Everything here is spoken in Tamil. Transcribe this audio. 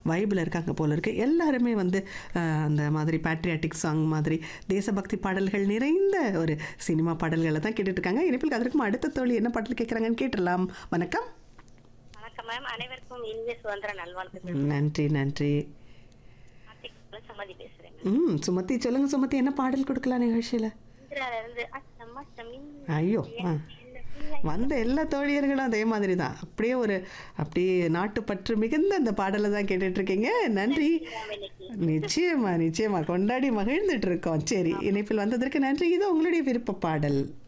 வைபிள் இருக்காங்க போல இருக்கு எல்லாருமே வந்து அஹ், அந்த மாதிரி பேட்ரியாட்டிக் சாங் மாதிரி தேசபக்தி பாடல்கள் நிறைந்த ஒரு சினிமா பாடல்களை தான் கேட்டுட்டு இருக்காங்க இனிப்பில் அதற்கும் அடுத்த தோழி என்ன பாடல் கேட்குறாங்கன்னு கேட்டுடலாம் வணக்கம் வணக்கம் மேம் அனைவருக்கும் இனிய சுதந்திர நல்வாழ்த்துக்கள் நன்றி நன்றி ஆர்த்திக் சம்மதி பேசுறேன் மேம். ம் சுமதி சொல்லுங்க சுமதி என்ன பாடல் கொடுக்கலாம் நிகழ்ச்சியில் இந்திரால இருந்து அச்சம் அச்சம் இன்னும் ஐயோ ஆ சின்ன பிள்ளை. வந்த எல்லா தோழியர்களும் அதே மாதிரி தான் அப்படியே ஒரு அப்படியே நாட்டுப்பற்று மிகுந்த அந்த பாடலை தான் கேட்டுட்டு இருக்கீங்க நன்றி மேம், இன்னைக்கு நிச்சயமா நிச்சயமா கொண்டாடி மகிழ்ந்துட்டு இருக்கோம் சரி இணைப்பில் வந்ததற்கு நன்றி இது உங்களுடைய விருப்ப பாடல்